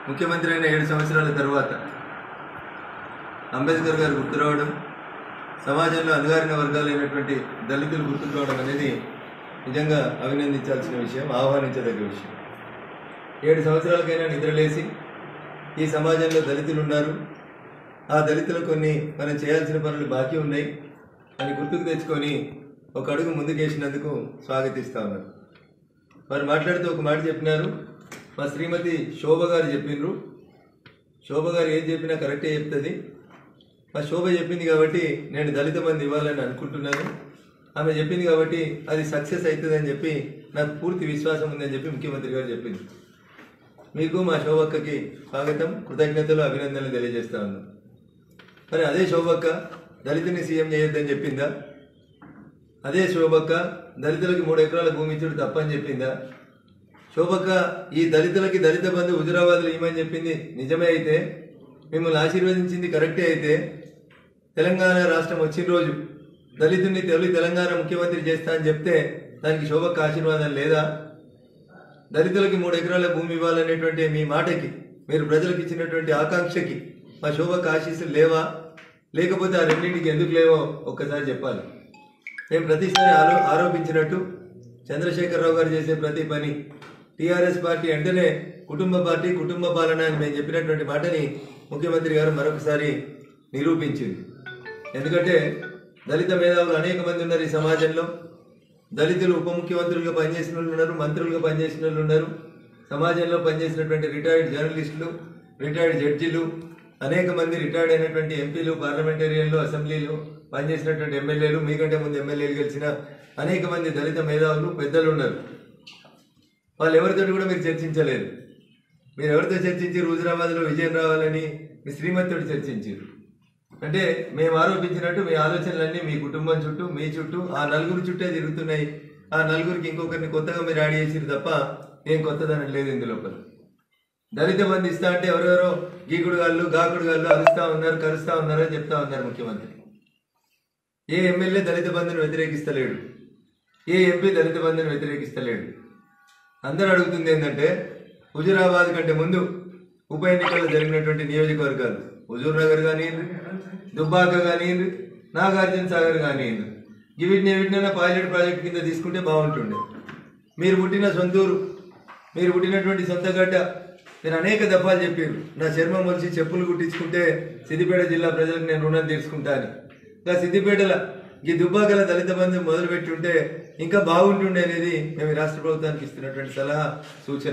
ముఖ్యమంత్రి అయిన ఏడు సంవత్సరాల తర్వాత అంబేద్కర్ గారు గుర్తు రావడం సమాజంలో అణగారిన వర్గాలైనటువంటి దళితులు గుర్తుకు రావడం అనేది నిజంగా అభినందించాల్సిన విషయం ఆహ్వానించదగ్గ విషయం ఏడు సంవత్సరాలకైనా నిద్రలేసి ఈ సమాజంలో దళితులు ఉన్నారు ఆ దళితులు కొన్ని మనం చేయాల్సిన పనులు బాకీ ఉన్నాయి అని గుర్తుకు తెచ్చుకొని ఒక అడుగు ముందుకేసినందుకు స్వాగతిస్తా ఉన్నారు వారు మాట్లాడుతూ ఒక మాట చెప్పినారు మా శ్రీమతి శోభ గారు చెప్పిండ్రు శోభ గారు ఏం చెప్పినా కరెక్టే చెప్తుంది మా శోభ చెప్పింది కాబట్టి నేను దళిత మంది ఇవ్వాలని అనుకుంటున్నాను ఆమె చెప్పింది కాబట్టి అది సక్సెస్ అవుతుందని చెప్పి నాకు పూర్తి విశ్వాసం ఉందని చెప్పి ముఖ్యమంత్రి గారు చెప్పింది మీకు మా శోభక్కకి స్వాగతం కృతజ్ఞతలు అభినందనలు తెలియజేస్తా ఉన్నాను మరి అదే శోభక్క దళితుని సీఎం చేయొద్దని చెప్పిందా అదే శోభక్క దళితులకి మూడు ఎకరాల భూమి ఇచ్చుడు తప్పని చెప్పిందా శోభక్క ఈ దళితులకి దళిత బంధు హుజురాబాద్లో ఇవ్వమని చెప్పింది నిజమే అయితే మిమ్మల్ని ఆశీర్వదించింది కరెక్టే అయితే తెలంగాణ రాష్ట్రం వచ్చిన రోజు దళితుడిని తొలి తెలంగాణ ముఖ్యమంత్రి చేస్తా అని చెప్తే దానికి శోభక్క ఆశీర్వాదం లేదా దళితులకి మూడు ఎకరాల భూమి ఇవ్వాలనేటువంటి మీ మాటకి మీరు ప్రజలకు ఇచ్చినటువంటి ఆకాంక్షకి మా శోభకు ఆశీస్సులు లేవా లేకపోతే ఆ రెండింటికి ఎందుకు లేవో ఒక్కసారి చెప్పాలి మేము ప్రతిసారి ఆరో ఆరోపించినట్టు చంద్రశేఖరరావు గారు చేసే ప్రతి పని టీఆర్ఎస్ పార్టీ అంటేనే కుటుంబ పార్టీ కుటుంబ పాలన అని మేము చెప్పినటువంటి మాటని ముఖ్యమంత్రి గారు మరొకసారి నిరూపించింది ఎందుకంటే దళిత మేధావులు అనేక మంది ఉన్నారు ఈ సమాజంలో దళితులు ఉప ముఖ్యమంత్రులుగా పనిచేసిన వాళ్ళు ఉన్నారు మంత్రులుగా పనిచేసిన వాళ్ళు ఉన్నారు సమాజంలో పనిచేసినటువంటి రిటైర్డ్ జర్నలిస్టులు రిటైర్డ్ జడ్జిలు అనేక మంది రిటైర్డ్ అయినటువంటి ఎంపీలు పార్లమెంటేరియన్లు అసెంబ్లీలు పనిచేసినటువంటి ఎమ్మెల్యేలు మీకంటే ముందు ఎమ్మెల్యేలు గెలిచిన అనేక మంది దళిత మేధావులు పెద్దలు ఉన్నారు వాళ్ళు ఎవరితో కూడా మీరు చర్చించలేదు మీరు ఎవరితో చర్చించారు హుజరాబాద్లో విజయం రావాలని మీ శ్రీమతితో చర్చించారు అంటే మేము ఆరోపించినట్టు మీ ఆలోచనలన్నీ మీ కుటుంబం చుట్టూ మీ చుట్టూ ఆ నలుగురు చుట్టే తిరుగుతున్నాయి ఆ నలుగురికి ఇంకొకరిని కొత్తగా మీరు యాడ్ చేసిరు తప్ప ఏం కొత్తదనం లేదు ఇందులోపల దళిత బంధు ఇస్తా అంటే ఎవరెవరో గీకుడు గాళ్ళు గాకుడు గాళ్ళు అరుస్తా ఉన్నారు కరుస్తా ఉన్నారు అని చెప్తా ఉన్నారు ముఖ్యమంత్రి ఏ ఎమ్మెల్యే దళిత బంధుని వ్యతిరేకిస్తలేడు ఏ ఎంపీ దళిత బంధుని వ్యతిరేకిస్తలేడు అందరూ అడుగుతుంది ఏంటంటే హుజురాబాద్ కంటే ముందు ఉప ఎన్నికల్లో జరిగినటువంటి నియోజకవర్గాలు హుజూర్ నగర్ కానివ్వండి దుబ్బాక కానివ్వండి నాగార్జున సాగర్ కానివ్వండి వీటిని వీటినైనా పైలట్ ప్రాజెక్ట్ కింద తీసుకుంటే బాగుంటుండే మీరు పుట్టిన సొంతూరు మీరు పుట్టినటువంటి సొంత గడ్డ మీరు అనేక దఫాలు చెప్పారు నా చర్మం వచ్చి చెప్పులు కుట్టించుకుంటే సిద్దిపేట జిల్లా ప్రజలకు నేను రుణం తీర్చుకుంటా అని ఇంకా సిద్దిపేటలో ఈ దుబ్బాకల దళిత బంధు మొదలు పెట్టి ఉంటే ఇంకా బాగుంటుండే అనేది మేము ఈ రాష్ట్ర ప్రభుత్వానికి ఇస్తున్నటువంటి సలహా సూచన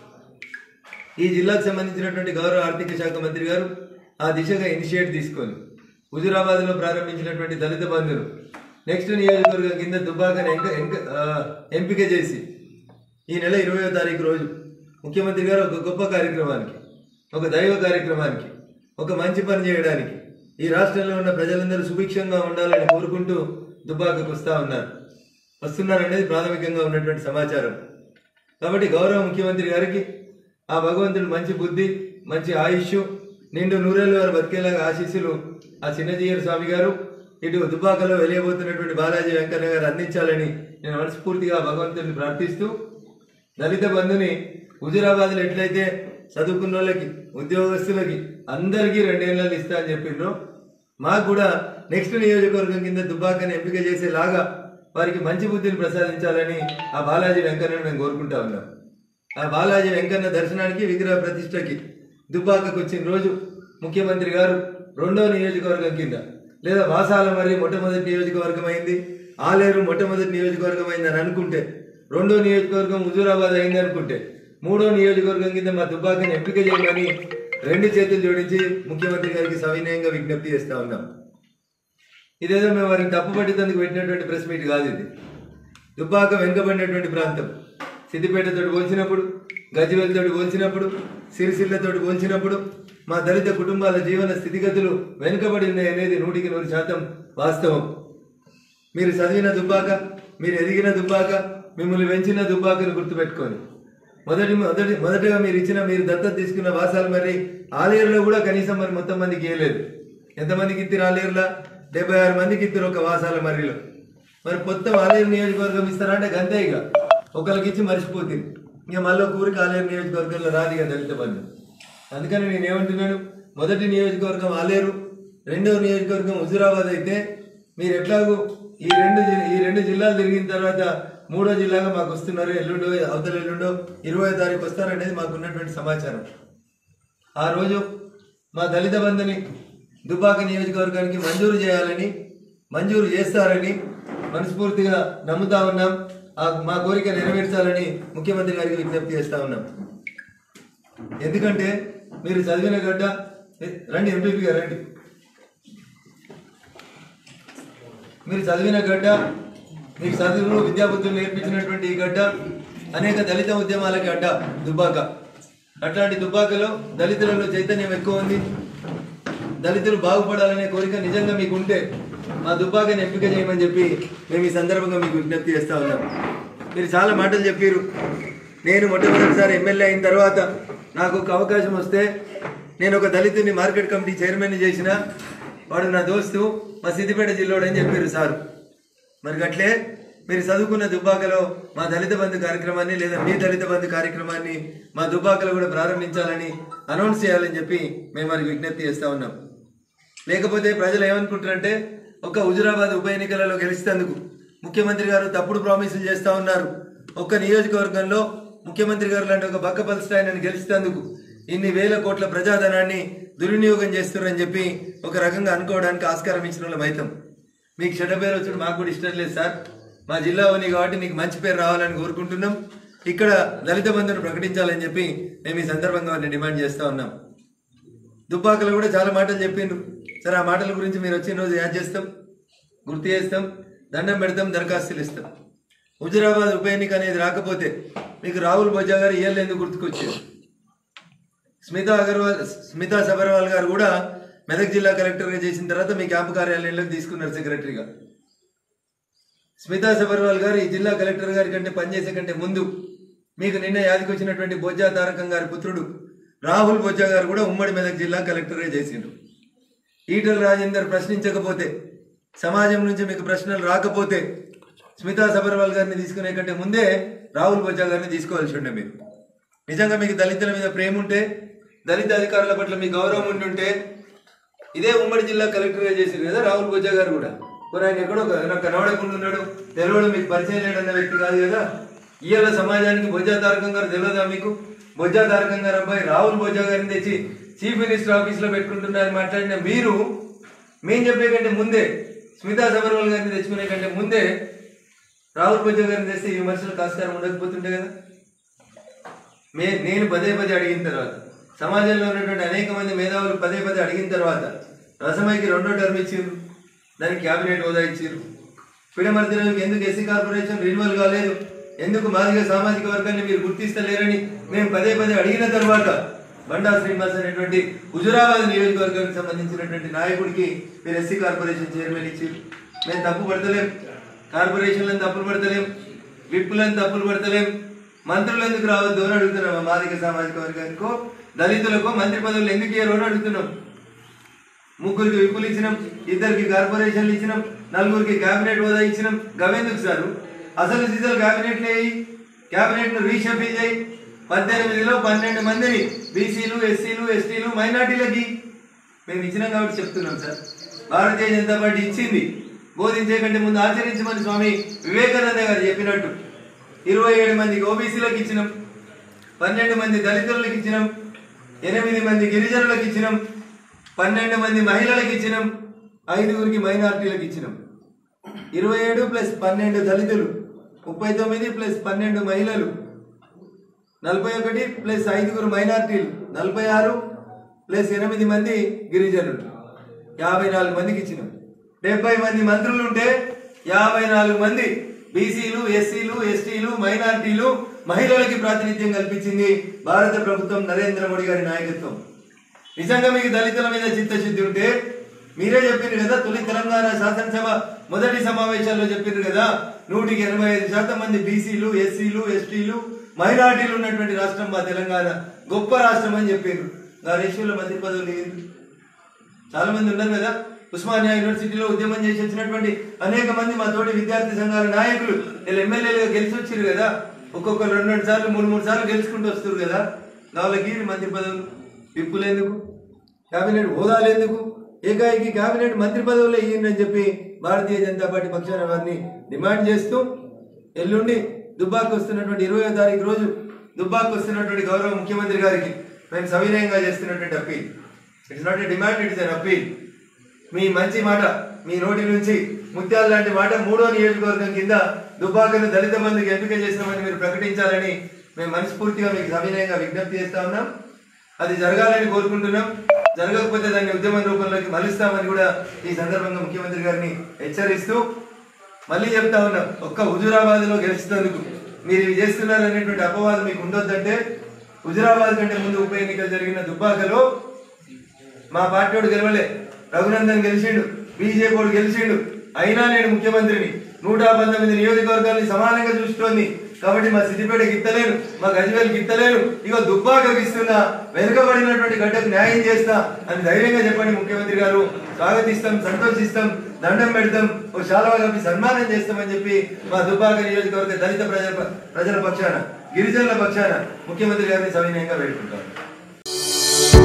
ఈ జిల్లాకు సంబంధించినటువంటి గౌరవ ఆర్థిక శాఖ మంత్రి గారు ఆ దిశగా ఇనిషియేట్ తీసుకొని హుజురాబాద్ లో ప్రారంభించినటువంటి దళిత బంధును నెక్స్ట్ నియోజకవర్గం కింద దుబ్బాకని ఎంక ఎంక ఆ, ఎంపిక చేసి ఈ నెల ఇరవయో తారీఖు రోజు ముఖ్యమంత్రి గారు ఒక గొప్ప కార్యక్రమానికి ఒక దైవ కార్యక్రమానికి ఒక మంచి పని చేయడానికి ఈ రాష్ట్రంలో ఉన్న ప్రజలందరూ సుభిక్షంగా ఉండాలని కోరుకుంటూ దుబ్బాకకు వస్తా ఉన్నారు వస్తున్నారనేది ప్రాథమికంగా ఉన్నటువంటి సమాచారం కాబట్టి గౌరవ ముఖ్యమంత్రి గారికి ఆ భగవంతుడు మంచి బుద్ధి మంచి ఆయుష్ నిండు నూరేళ్ళు వారు బతికేలాగా ఆశీస్సులు ఆ చిన్నజీయర్ స్వామి గారు ఇటు దుబాకలో వెలియబోతున్నటువంటి బాలాజీ వెంకన్న గారు అందించాలని నేను మనస్ఫూర్తిగా భగవంతుడిని ప్రార్థిస్తూ దళిత బంధుని హుజురాబాద్లో ఎట్లయితే చదువుకున్న వాళ్ళకి ఉద్యోగస్తులకి అందరికీ రెండేళ్ళు ఇస్తా అని చెప్పిండ్రు మాకు కూడా నెక్స్ట్ నియోజకవర్గం కింద దుబ్బాకని ఎంపిక చేసేలాగా వారికి మంచి బుద్ధిని ప్రసాదించాలని ఆ బాలాజీ వెంకన్నను మేము కోరుకుంటా ఉన్నాం ఆ బాలాజీ వెంకన్న దర్శనానికి విగ్రహ ప్రతిష్టకి దుబ్బాకకు వచ్చిన రోజు ముఖ్యమంత్రి గారు రెండో నియోజకవర్గం కింద లేదా వాసాల మరి మొట్టమొదటి నియోజకవర్గం అయింది ఆలేరు మొట్టమొదటి నియోజకవర్గం అయింది అని అనుకుంటే రెండో నియోజకవర్గం హుజూరాబాద్ అయింది అనుకుంటే మూడో నియోజకవర్గం కింద మా దుబ్బాకని ఎంపిక చేయమని రెండు చేతులు జోడించి ముఖ్యమంత్రి గారికి సవినయంగా విజ్ఞప్తి చేస్తా ఉన్నాం ఇదేదో మేము వారికి తప్పు పట్టినందుకు పెట్టినటువంటి ప్రెస్ మీట్ కాదు ఇది దుబ్బాక వెనుకబడినటువంటి ప్రాంతం సిద్దిపేటతోటి పోల్చినప్పుడు గజ్వేల్తోటి పోల్చినప్పుడు సిరిసిల్లతోటి పోల్చినప్పుడు మా దళిత కుటుంబాల జీవన స్థితిగతులు వెనుకబడి ఉన్నాయి అనేది నూటికి నూరు శాతం వాస్తవం మీరు చదివిన దుబ్బాక మీరు ఎదిగిన దుబ్బాక మిమ్మల్ని పెంచిన దుబ్బాకను గుర్తుపెట్టుకొని మొదటి మొదటి మొదటగా మీరు ఇచ్చిన మీరు దత్తత తీసుకున్న వాసాలు మరి ఆలేరులో కూడా కనీసం మరి మొత్తం మందికి ఇవ్వలేదు ఎంతమందికి ఇద్దరు ఆలేరులా డెబ్బై ఆరు మందికి ఇద్దరు ఒక వాసాల మర్రిలో మరి మొత్తం ఆలేరు నియోజకవర్గం ఇస్తారంటే గంతే ఇక ఒకరికి ఇచ్చి మర్చిపోతుంది ఇక మళ్ళీ ఒక ఊరికి ఆలేరు నియోజకవర్గంలో రాదు ఇక దళిత బంధు అందుకని నేను ఏమంటున్నాను మొదటి నియోజకవర్గం ఆలేరు రెండవ నియోజకవర్గం హుజురాబాద్ అయితే మీరు ఎట్లాగూ ఈ రెండు జి- ఈ రెండు జిల్లాలు తిరిగిన తర్వాత మూడో జిల్లాగా మాకు వస్తున్నారు ఎల్లుండో అవతల ఎల్లుండో ఇరవై తారీఖు వస్తారనేది మాకు ఉన్నటువంటి సమాచారం ఆ రోజు మా దళిత బంధుని దుబాక నియోజకవర్గానికి మంజూరు చేయాలని మంజూరు చేస్తారని మనస్ఫూర్తిగా నమ్ముతా ఉన్నాం ఆ మా కోరిక నెరవేర్చాలని ముఖ్యమంత్రి గారికి విజ్ఞప్తి చేస్తా ఉన్నాం ఎందుకంటే మీరు చదివిన గడ్డ ఏ, రండి ఎంపీపీ గారు రండి మీరు చదివిన గడ్డ మీకు చదువులు విద్యాబుద్ధులు నేర్పించినటువంటి ఈ గడ్డ అనేక దళిత ఉద్యమాలకి అడ్డ దుబ్బాక అట్లాంటి దుబ్బాకలో దళితులలో చైతన్యం ఎక్కువ ఉంది దళితులు బాగుపడాలనే కోరిక నిజంగా మీకు ఉంటే మా దుబ్బాకని ఎంపిక చేయమని చెప్పి మేము ఈ సందర్భంగా మీకు విజ్ఞప్తి చేస్తా ఉన్నాం మీరు చాలా మాటలు చెప్పారు నేను మొట్టమొదటిసారి ఎమ్మెల్యే అయిన తర్వాత నాకు ఒక అవకాశం వస్తే నేను ఒక దళితుని మార్కెట్ కమిటీ చైర్మన్ చేసిన వాడు నా దోస్తు మా సిద్దిపేట జిల్లాడు అని చెప్పారు సార్ మరి అట్లే మీరు చదువుకున్న దుబ్బాకలో మా దళిత బంధు కార్యక్రమాన్ని లేదా మీ దళిత బంధు కార్యక్రమాన్ని మా దుబ్బాకలో కూడా ప్రారంభించాలని అనౌన్స్ చేయాలని చెప్పి మేము వారికి విజ్ఞప్తి చేస్తా ఉన్నాం లేకపోతే ప్రజలు ఏమనుకుంటారంటే ఒక్క హుజురాబాద్ ఉప ఎన్నికలలో గెలిచేందుకు ముఖ్యమంత్రి గారు తప్పుడు ప్రామిసులు చేస్తా ఉన్నారు ఒక్క నియోజకవర్గంలో ముఖ్యమంత్రి గారు లాంటి ఒక బక్కపల్స్ ఆయనను గెలిచేందుకు ఇన్ని వేల కోట్ల ప్రజాధనాన్ని దుర్వినియోగం చేస్తున్నారని చెప్పి ఒక రకంగా అనుకోవడానికి ఆస్కారం ఇచ్చిన వాళ్ళం అవుతాం మీకు చెడ్డ పేరు వచ్చి మాకు కూడా ఇష్టం లేదు సార్ మా జిల్లా ఉంది కాబట్టి నీకు మంచి పేరు రావాలని కోరుకుంటున్నాం ఇక్కడ దళిత బంధును ప్రకటించాలని చెప్పి మేము ఈ సందర్భంగా వారిని డిమాండ్ చేస్తా ఉన్నాం దుబ్బాకలు కూడా చాలా మాటలు చెప్పిండ్రు సరే ఆ మాటల గురించి మీరు వచ్చిన రోజు యాడ్ చేస్తాం గుర్తు చేస్తాం దండం పెడతాం దరఖాస్తులు ఇస్తాం హుజురాబాద్ ఉప ఎన్నిక అనేది రాకపోతే మీకు రాహుల్ బొజ్జా గారు ఇయ్యాలు ఎందుకు గుర్తుకొచ్చారు స్మితా అగర్వాల్ స్మితా సబర్వాల్ గారు కూడా మెదక్ జిల్లా కలెక్టర్గా చేసిన తర్వాత మీ క్యాంపు కార్యాలయంలోకి తీసుకున్నారు సెక్రటరీగా స్మితా సబర్వాల్ గారు ఈ జిల్లా కలెక్టర్ గారి కంటే పనిచేసే కంటే ముందు మీకు నిన్న యాదికొచ్చినటువంటి బొజ్జా తారకం గారి పుత్రుడు రాహుల్ బొజ్జా గారు కూడా ఉమ్మడి మెదక్ జిల్లా కలెక్టర్గా చేసిండ్రు ఈటల రాజేందర్ ప్రశ్నించకపోతే సమాజం నుంచి మీకు ప్రశ్నలు రాకపోతే స్మితా సబర్వాల్ గారిని తీసుకునే కంటే ముందే రాహుల్ బొజ్జా గారిని తీసుకోవాల్సి ఉండే మీరు నిజంగా మీకు దళితుల మీద ప్రేమ ఉంటే దళిత అధికారుల పట్ల మీ గౌరవం ఉంటుంటే ఇదే ఉమ్మడి జిల్లా కలెక్టర్గా చేసిండ్రు కదా రాహుల్ బొజ్జా గారు కూడా మరి ఆయన ఎక్కడో కాదు, నాకు కనబడకుండా ఉన్నాడు తెలియడం మీకు పరిచయం లేడన్న వ్యక్తి కాదు కదా ఇవాళ సమాజానికి బొజ్జా తారకం గారు తెలియదా మీకు బొజ్జా తారకం గారు అబ్బాయి రాహుల్ బొజ్జా గారిని తెచ్చి చీఫ్ మినిస్టర్ ఆఫీస్ లో పెట్టుకుంటున్నారని మాట్లాడిన మీరు మేము చెప్పే కంటే ముందే స్మితా సబర్వాల్ గారిని తెచ్చుకునే కంటే ముందే రాహుల్ బొజ్జా గారిని తెస్తే ఈ విమర్శలకు ఆస్కారం ఉండకపోతుండే కదా మే నేను పదే పదే అడిగిన తర్వాత సమాజంలో ఉన్నటువంటి అనేక మంది మేధావులు పదే పదే అడిగిన తర్వాత రసమైకి రెండో టర్మ్ ఇచ్చారు దానికి క్యాబినెట్ హోదా ఇచ్చారు పిడమర్దినకి ఎందుకు ఎస్సీ కార్పొరేషన్ రిన్యువల్ కాలేదు ఎందుకు మాదిగ సామాజిక వర్గాన్ని మీరు గుర్తిస్తలేరని మేము పదే పదే అడిగిన తర్వాత బండా శ్రీనివాస్ అనేటువంటి హుజురాబాద్ నియోజకవర్గానికి సంబంధించినటువంటి నాయకుడికి మీరు ఎస్సీ కార్పొరేషన్ చైర్మన్ ఇచ్చారు మేము తప్పు పడతలేం కార్పొరేషన్లను తప్పులు పడతలేం విప్పులను తప్పులు పడతలేం మంత్రులు ఎందుకు రావద్దు అని అడుగుతున్నాం మాదిక సామాజిక వర్గానికో దళితులకో మంత్రి పదవులు ఎందుకు ఇయ్యరు అని అడుగుతున్నాం ముగ్గురికి విప్పులు ఇచ్చినాం ఇద్దరికి కార్పొరేషన్లు ఇచ్చినాం నలుగురికి కేబినెట్ హోదా ఇచ్చినాం గవెందుకు సార్ అసలు సీజన్ కేబినెట్ లేయి కేబినెట్ ను రీషఫిల్ చేయి పద్దెనిమిదిలో పన్నెండు మందిని బీసీలు ఎస్సీలు ఎస్టీలు మైనార్టీలకి మేము ఇచ్చినాం కాబట్టి చెప్తున్నాం సార్ భారతీయ జనతా పార్టీ ఇచ్చింది బోధించే కంటే ముందు ఆచరించమని స్వామి వివేకానంద గారు చెప్పినట్టు ఇరవై ఏడు మందికి ఓబీసీలకు ఇచ్చినాం పన్నెండు మంది దళితులకు ఇచ్చినాం ఎనిమిది మంది గిరిజనులకు ఇచ్చినాం పన్నెండు మంది మహిళలకు ఇచ్చినాం ఐదుగురికి మైనార్టీలకు ఇచ్చినాం ఇరవై ఏడు ప్లస్ పన్నెండు దళితులు ముప్పై తొమ్మిది ప్లస్ పన్నెండు మహిళలు నలభై ఒకటి ప్లస్ ఐదుగురు మైనార్టీలు నలభై ఆరు ప్లస్ ఎనిమిది మంది గిరిజనులు యాభై నాలుగు మందికి ఇచ్చినాం డెబ్బై మంది మంత్రులు ఉంటే యాభై నాలుగు మంది బీసీలు ఎస్సీలు ఎస్టీలు మైనార్టీలు మహిళలకి ప్రాతినిధ్యం కల్పించింది భారత ప్రభుత్వం నరేంద్ర మోడీ గారి నాయకత్వం నిజంగా మీకు దళితుల మీద చిత్తశుద్ధి ఉంటే మీరే చెప్పిండ్రు కదా తొలి తెలంగాణ శాసనసభ మొదటి సమావేశాల్లో చెప్పిండ్రు కదా నూటికి ఎనభై ఐదు శాతం మంది బీసీలు ఎస్సీలు ఎస్టీలు మైనార్టీలు ఉన్నటువంటి రాష్ట్రం మా తెలంగాణ గొప్ప రాష్ట్రం అని చెప్పిండ్రు ఆ రేషియోలో మంత్రి పదవులు లేదు చాలా మంది ఉన్నారు కదా ఉస్మానియా యూనివర్సిటీలో ఉద్యమం చేసి వచ్చినటువంటి అనేక మంది మా తోటి విద్యార్థి సంఘాల నాయకులు వీళ్ళు ఎమ్మెల్యేలుగా గెలిచి వచ్చారు కదా ఒక్కొక్కరు రెండు రెండు సార్లు మూడు మూడు సార్లు గెలుచుకుంటూ వస్తారు కదా వాళ్ళకి మంత్రి పదవులు విప్పులు ఎందుకు కేబినెట్ హోదాలు ఎందుకు ఏకాఏకి కేబినెట్ మంత్రి పదవులు ఇయ్యండి చెప్పి భారతీయ జనతా పార్టీ పక్షాన వారిని డిమాండ్ చేస్తూ ఎల్లుండి దుబ్బాకు వస్తున్నటువంటి ఇరవై తారీఖు రోజు దుబ్బాకు వస్తున్నటువంటి గౌరవ ముఖ్యమంత్రి గారికి మేము సవినయంగా చేస్తున్నటువంటి appeal it's not a demand it is an appeal మీ మంచి మాట మీ నోటి నుంచి ముత్యాల లాంటి మాట మూడో నియోజకవర్గం కింద దుబ్బాకను దళిత బంధుకి ఎంపిక చేసినామని మీరు ప్రకటించాలని మేము మనస్ఫూర్తిగా మీకు సవినయంగా విజ్ఞప్తి చేస్తా ఉన్నాం అది జరగాలని కోరుకుంటున్నాం జరగకపోతే దాన్ని ఉద్యమ రూపంలోకి మలుస్తామని కూడా ఈ సందర్భంగా ముఖ్యమంత్రి గారిని హెచ్చరిస్తూ మళ్ళీ చెప్తా ఉన్నాం ఒక్క హుజురాబాద్ లో గెలిచినందుకు మీరు ఇవి చేస్తున్నారు అనేటువంటి అపవాదం మీకు ఉండొద్దంటే హుజురాబాద్ కంటే ముందు ఉప ఎన్నికలు జరిగిన దుబ్బాకలో మా పార్టీ వాడు గెలవలే రఘునందన్ గెలిచిండు బీజేపీ వాడు గెలిచిండు అయినా నేను ముఖ్యమంత్రిని నూట పంతొమ్మిది నియోజకవర్గాల్ని సమానంగా చూస్తోంది కాబట్టి మా సిద్దిపేటకి ఇత్తలేను మా గజ్వేల్కి ఇత్తలేను ఇగో దుబ్బాకకి ఇస్తున్నా వెనుకబడినటువంటి గడ్డకు న్యాయం చేస్తా అని ధైర్యంగా చెప్పండి ముఖ్యమంత్రి గారు స్వాగతిస్తాం సంతోషిస్తాం దండం పెడతాం ఓ శాలువా కప్పి సన్మానం చేస్తామని చెప్పి మా దుబ్బాక నియోజకవర్గ దళిత ప్రజల ప్రజల పక్షాన గిరిజనుల పక్షాన ముఖ్యమంత్రి గారిని సవినయంగా వేడుకుంటాం